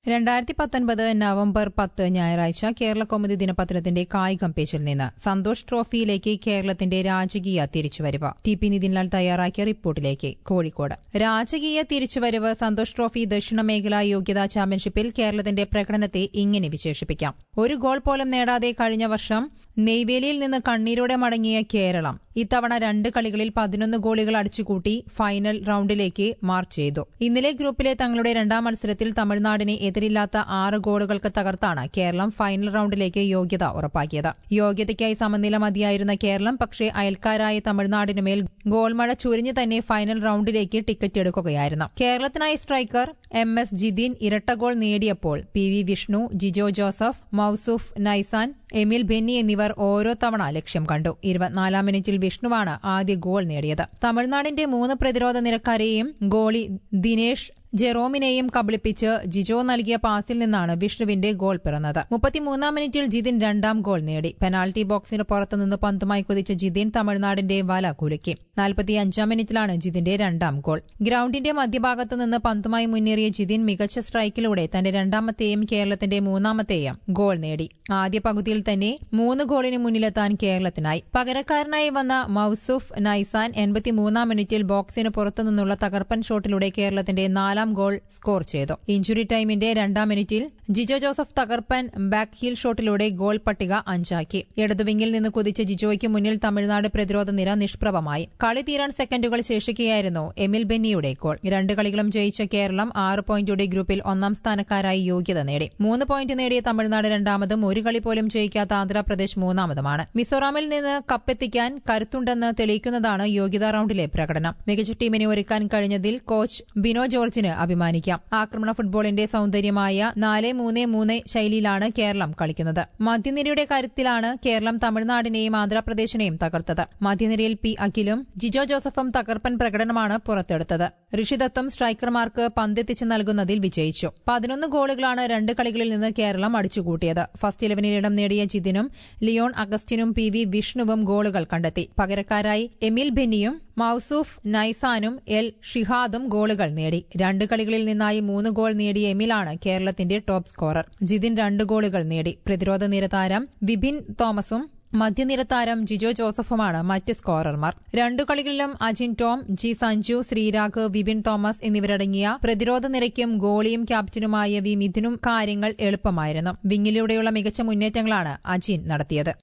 രണ്ടായിരത്തി പത്തൊൻപത് നവംബർ പത്ത് ഞായറാഴ്ച കേരള കൗമുദി ദിനപത്രത്തിന്റെ കായികം പേജിൽ നിന്ന് സന്തോഷ് ട്രോഫിയിലേക്ക് കേരളത്തിന്റെ രാജകീയ തിരിച്ചുവരവ് ടി പി നിതിൻലാൽ തയ്യാറാക്കിയ റിപ്പോർട്ടിലേക്ക് കോഴിക്കോട് രാജകീയ തിരിച്ചുവരവ് സന്തോഷ് ട്രോഫി ദക്ഷിണ മേഖലാ യോഗ്യതാ ചാമ്പ്യൻഷിപ്പിൽ കേരളത്തിന്റെ പ്രകടനത്തെ ഇങ്ങനെ വിശേഷിപ്പിക്കാം ഒരു ഗോൾ പോലും നേടാതെ കഴിഞ്ഞ വർഷം നെയ്വേലിയിൽ നിന്ന് കണ്ണീരോടെ മടങ്ങിയ കേരളം ഇത്തവണ രണ്ട് കളികളിൽ പതിനൊന്ന് ഗോളുകൾ അടിച്ചുകൂട്ടി ഫൈനൽ റൌണ്ടിലേക്ക് മാർച്ച് ചെയ്തു ഇന്നലെ ഗ്രൂപ്പിലെ തങ്ങളുടെ രണ്ടാം മത്സരത്തിൽ തമിഴ്നാടിനെ എതിരില്ലാത്ത ആറ് ഗോളുകൾക്ക് തകർത്താണ് കേരളം ഫൈനൽ റൌണ്ടിലേക്ക് യോഗ്യത ഉറപ്പാക്കിയത് യോഗ്യതയ്ക്കായി സമനില മതിയായിരുന്ന കേരളം പക്ഷേ അയൽക്കാരായ തമിഴ്നാടിനുമേൽ ഗോൾമഴ ചുരിഞ്ഞു തന്നെ ഫൈനൽ റൌണ്ടിലേക്ക് ടിക്കറ്റ് എടുക്കുകയായിരുന്നു കേരളത്തിനായി സ്ട്രൈക്കർ എം എസ് ജിദീൻ ഇരട്ട ഗോൾ നേടിയപ്പോൾ P V Vishnu Jijo Joseph Mausoof Naisan Emil Benny എന്നിവർ ഓരോ തവണ ലക്ഷ്യം കണ്ടു ഇരുപത്തിനാലാം മിനിറ്റിൽ വിഷ്ണുവാണ് ആദ്യ ഗോൾ നേടിയത് തമിഴ്നാടിന്റെ മൂന്ന് പ്രതിരോധ നിരക്കാരെയും ഗോളി ദിനേഷ് ജെറോമിനെയും കബളിപ്പിച്ച് ജിജോ നൽകിയ പാസിൽ നിന്നാണ് വിഷ്ണുവിന്റെ ഗോൾ പിറന്നത് മുപ്പത്തിമൂന്നാം മിനിറ്റിൽ ജിതിൻ രണ്ടാം ഗോൾ നേടി പെനാൽറ്റി ബോക്സിന് പുറത്തുനിന്ന് പന്തുമായി കുതിച്ച ജിതിൻ തമിഴ്നാടിന്റെ വല കുലുക്കി നാൽപ്പത്തിയഞ്ചാം മിനിറ്റിലാണ് ജിതിന്റെ രണ്ടാം ഗോൾ ഗ്രൌണ്ടിന്റെ മധ്യഭാഗത്ത് നിന്ന് പന്തുമായി മുന്നേറിയ ജിതിൻ മികച്ച സ്ട്രൈക്കിലൂടെ തന്റെ രണ്ടാമത്തെയും കേരളത്തിന്റെ മൂന്നാമത്തെയും ഗോൾ നേടി ആദ്യ പകുതിയിൽ തന്നെ മൂന്ന് ഗോളിന് മുന്നിലെത്താൻ കേരളത്തിനായി പകരക്കാരനായി വന്ന മൌസൂഫ് നൈസാൻ എൺപത്തിമൂന്നാം മിനിറ്റിൽ ബോക്സിന് പുറത്തുനിന്നുള്ള തകർപ്പൻ ഷോട്ടിലൂടെ കേരളത്തിന്റെ നാലാം ഗോൾ സ്കോർ ചെയ്തു ഇഞ്ചുറി ടൈമിന്റെ രണ്ടാം മിനിറ്റിൽ ജിജോ ജോസഫ് തകർപ്പൻ ബാക്ക് ഹീൽ ഷോട്ടിലൂടെ ഗോൾ പട്ടിക അഞ്ചാക്കി ഇടതുവിങ്ങിൽ നിന്ന് കുതിച്ച ജിജോയ്ക്ക് മുന്നിൽ തമിഴ്നാട് പ്രതിരോധ നിര നിഷ്പ്രഭമായി കളി തീരാൻ സെക്കൻഡുകൾ ശേഷിക്കുകയായിരുന്നു എമിൽ ബെന്നിയുടെ ഗോൾ രണ്ട് കളികളും ജയിച്ച കേരളം ആറ് പോയിന്റോടെ ഗ്രൂപ്പിൽ ഒന്നാം സ്ഥാനക്കാരായി യോഗ്യത നേടി മൂന്ന് പോയിന്റ് നേടിയ തമിഴ്നാട് രണ്ടാമതും ഒരു കളി പോലും ജയിക്കാത്ത ആന്ധ്രാപ്രദേശ് മൂന്നാമതുമാണ് മിസോറാമിൽ നിന്ന് കപ്പെത്തിക്കാൻ കരുത്തുണ്ടെന്ന് തെളിയിക്കുന്നതാണ് യോഗ്യതാ റൌണ്ടിലെ പ്രകടനം മികച്ച ടീമിനെ ഒരുക്കാൻ കഴിഞ്ഞതിൽ കോച്ച് ബിനോ ജോർജിന് അഭിമാനിക്കാം ആക്രമണ ഫുട്ബോളിന്റെ സൌന്ദര്യമായ നാല് മൂന്ന് മൂന്ന് ശൈലിയിലാണ് കേരളം കളിക്കുന്നത് മധ്യനിരയുടെ കാര്യത്തിലാണ് കേരളം തമിഴ്നാടിനെയും ആന്ധ്രാപ്രദേശിനെയും തകർത്തത് മധ്യനിരയിൽ പി അഖിലും ജിജോ ജോസഫും തകർപ്പൻ പ്രകടനമാണ് പുറത്തെടുത്തത് ഋഷിദത്തും സ്ട്രൈക്കർമാർക്ക് പന്തെത്തിച്ച് നൽകുന്നതിൽ വിജയിച്ചു പതിനൊന്ന് ഗോളുകളാണ് രണ്ട് കളികളിൽ നിന്ന് കേരളം അടിച്ചുകൂട്ടിയത് ഫസ്റ്റ് ഇലവനിൽ ഇടം നേടിയ ജിതിനും ലിയോൺ അഗസ്റ്റിനും പി വി വിഷ്ണുവും ഗോളുകൾ കണ്ടെത്തി പകരക്കാരായി എമിൽ ബെന്നിയും മൌസൂഫ് നൈസാനും എൽ ഷിഹാദും ഗോളുകൾ നേടി രണ്ട് കളികളിൽ നിന്നായി മൂന്ന് ഗോൾ നേടിയ എമിലാണ് കേരളത്തിന്റെ ടോപ്പ് സ്കോറർ ജിതിൻ രണ്ട് ഗോളുകൾ നേടി പ്രതിരോധ നിരതാരം വിപിൻ തോമസും മധ്യനിര താരം ജിജോ ജോസഫുമാണ് മറ്റ് സ്കോറർമാർ രണ്ടു കളികളിലും Ajin Tom G Sanju Sreerag Vipin Thomas എന്നിവരടങ്ങിയ പ്രതിരോധ നിരയ്ക്കും ഗോളിയും ക്യാപ്റ്റനുമായ വി മിഥുനും കാര്യങ്ങൾ എളുപ്പമായിരുന്നു വിങ്ങിലൂടെയുള്ള മികച്ച മുന്നേറ്റങ്ങളാണ് അജിൻ നടത്തിയത്